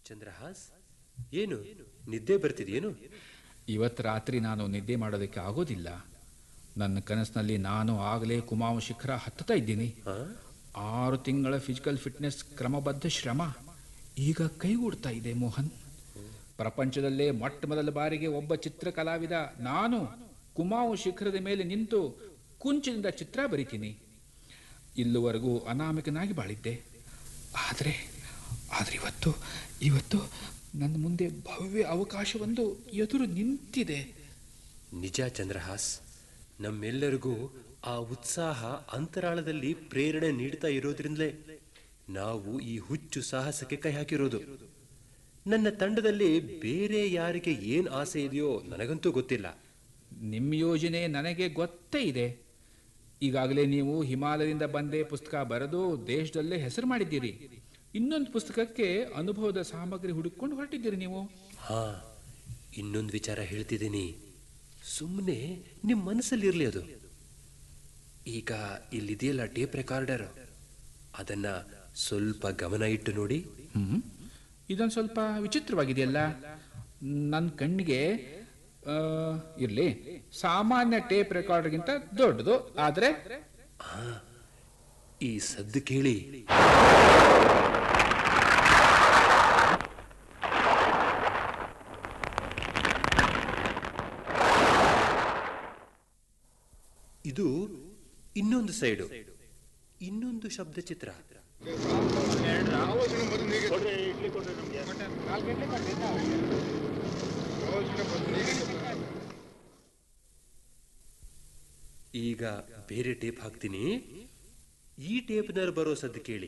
ಚಂದ್ರಹಾಸ್ ಏನು ನಿದ್ದೆ ಬರ್ತಿದೆಯೇನು ಇವತ್ತು ರಾತ್ರಿ ನಾನು ನಿದ್ದೆ ಮಾಡೋದಕ್ಕೆ ಆಗೋದಿಲ್ಲ ನನ್ನ ಕನಸಿನಲ್ಲಿ ನಾನು ಆಗಲೇ ಕುಮಾವ ಶಿಖರ ಹತ್ತುತ್ತಾ ಇದ್ದೀನಿ ಹಾ ಆರು ತಿಂಗಳ ಫಿಸಿಕಲ್ ಫಿಟ್ನೆಸ್ ಕ್ರಮಬದ್ಧ ಶ್ರಮ ಈಗ ಕೈಗೂಡ್ತಾ ಇದೆ ಮೋಹನ್ ಪ್ರಪಂಚದಲ್ಲೇ ಮೊಟ್ಟ ಮೊದಲ ಬಾರಿಗೆ ಒಬ್ಬ ಚಿತ್ರಕಲಾವಿದ ನಾನು ಕುಮಾವು ಶಿಖರದ ಮೇಲೆ ನಿಂತು ಕುಂಚಿನಿಂದ ಚಿತ್ರ ಬರಿತೀನಿ ಇಲ್ಲಿವರೆಗೂ ಅನಾಮಿಕನಾಗಿ ಬಾಳಿದ್ದೆ ಆದರೆ ಆದರೆ ಇವತ್ತು ಇವತ್ತು ನನ್ನ ಮುಂದೆ ಭವ್ಯ ಅವಕಾಶವೊಂದು ಎದುರು ನಿಂತಿದೆ ನಿಜ ಚಂದ್ರಹಾಸ್ ನಮ್ಮೆಲ್ಲರಿಗೂ ಆ ಉತ್ಸಾಹ ಅಂತರಾಳದಲ್ಲಿ ಪ್ರೇರಣೆ ನೀಡ್ತಾ ಇರೋದ್ರಿಂದಲೇ ನಾವು ಈ ಹುಚ್ಚು ಸಾಹಸಕ್ಕೆ ಕೈ ಹಾಕಿರೋದು ನನ್ನ ತಂಡದಲ್ಲಿ ಬೇರೆ ಯಾರಿಗೆ ಏನ್ ಆಸೆ ಇದೆಯೋ ನನಗಂತೂ ಗೊತ್ತಿಲ್ಲ ನಿಮ್ಮ ಯೋಜನೆ ನನಗೆ ಗೊತ್ತೇ ಇದೆ ಈಗಾಗಲೇ ನೀವು ಹಿಮಾಲಯದಿಂದ ಬಂದೇ ಪುಸ್ತಕ ಬರೆದು ದೇಶದಲ್ಲೇ ಹೆಸರು ಮಾಡಿದ್ದೀರಿ ಇನ್ನೊಂದು ಪುಸ್ತಕಕ್ಕೆ ಅನುಭವದ ಸಾಮಗ್ರಿ ಹುಡುಕೊಂಡು ಹೊರಟಿದ್ದೀರಿ ನೀವು ಹಾ ಇನ್ನೊಂದು ವಿಚಾರ ಹೇಳ್ತಿದ್ದೀನಿ ಸುಮ್ಮನೆ ನಿಮ್ಮ ಮನಸ್ಸಲ್ಲಿರ್ಲಿ ಅದು ಈಗ ಇಲ್ಲಿದೆಯಲ್ಲ ಟೇಪ್ ರೆಕಾರ್ಡರ್ ಅದನ್ನ ಸ್ವಲ್ಪ ಗಮನ ಇಟ್ಟು ನೋಡಿ ಹ್ಮ್ ಇದೊಂದು ಸ್ವಲ್ಪ ವಿಚಿತ್ರವಾಗಿದೆಯಲ್ಲ ನನ್ನ ಕಣ್ಣಿಗೆ ಇರಲಿ ಸಾಮಾನ್ಯ ಟೇಪ್ ರೆಕಾರ್ಡರ್ಗಿಂತ ದೊಡ್ಡದು ಆದರೆ ಈ ಸದ್ದು ಕೇಳಿ ಇದು ಇನ್ನೊಂದು ಸೈಡು ಇನ್ನೊಂದು ಶಬ್ದ ಚಿತ್ರ ಈಗ ಬೇರೆ ಟೇಪ್ ಹಾಕ್ತೀನಿ ಈ ಟೇಪ್ನಲ್ಲಿ ಬರೋ ಸದ್ದು ಕೇಳಿ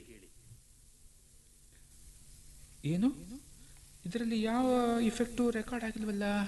ಏನು ಇದರಲ್ಲಿ ಯಾವ ಇಫೆಕ್ಟು ರೆಕಾರ್ಡ್ ಆಗಿಲ್ವಲ್ಲ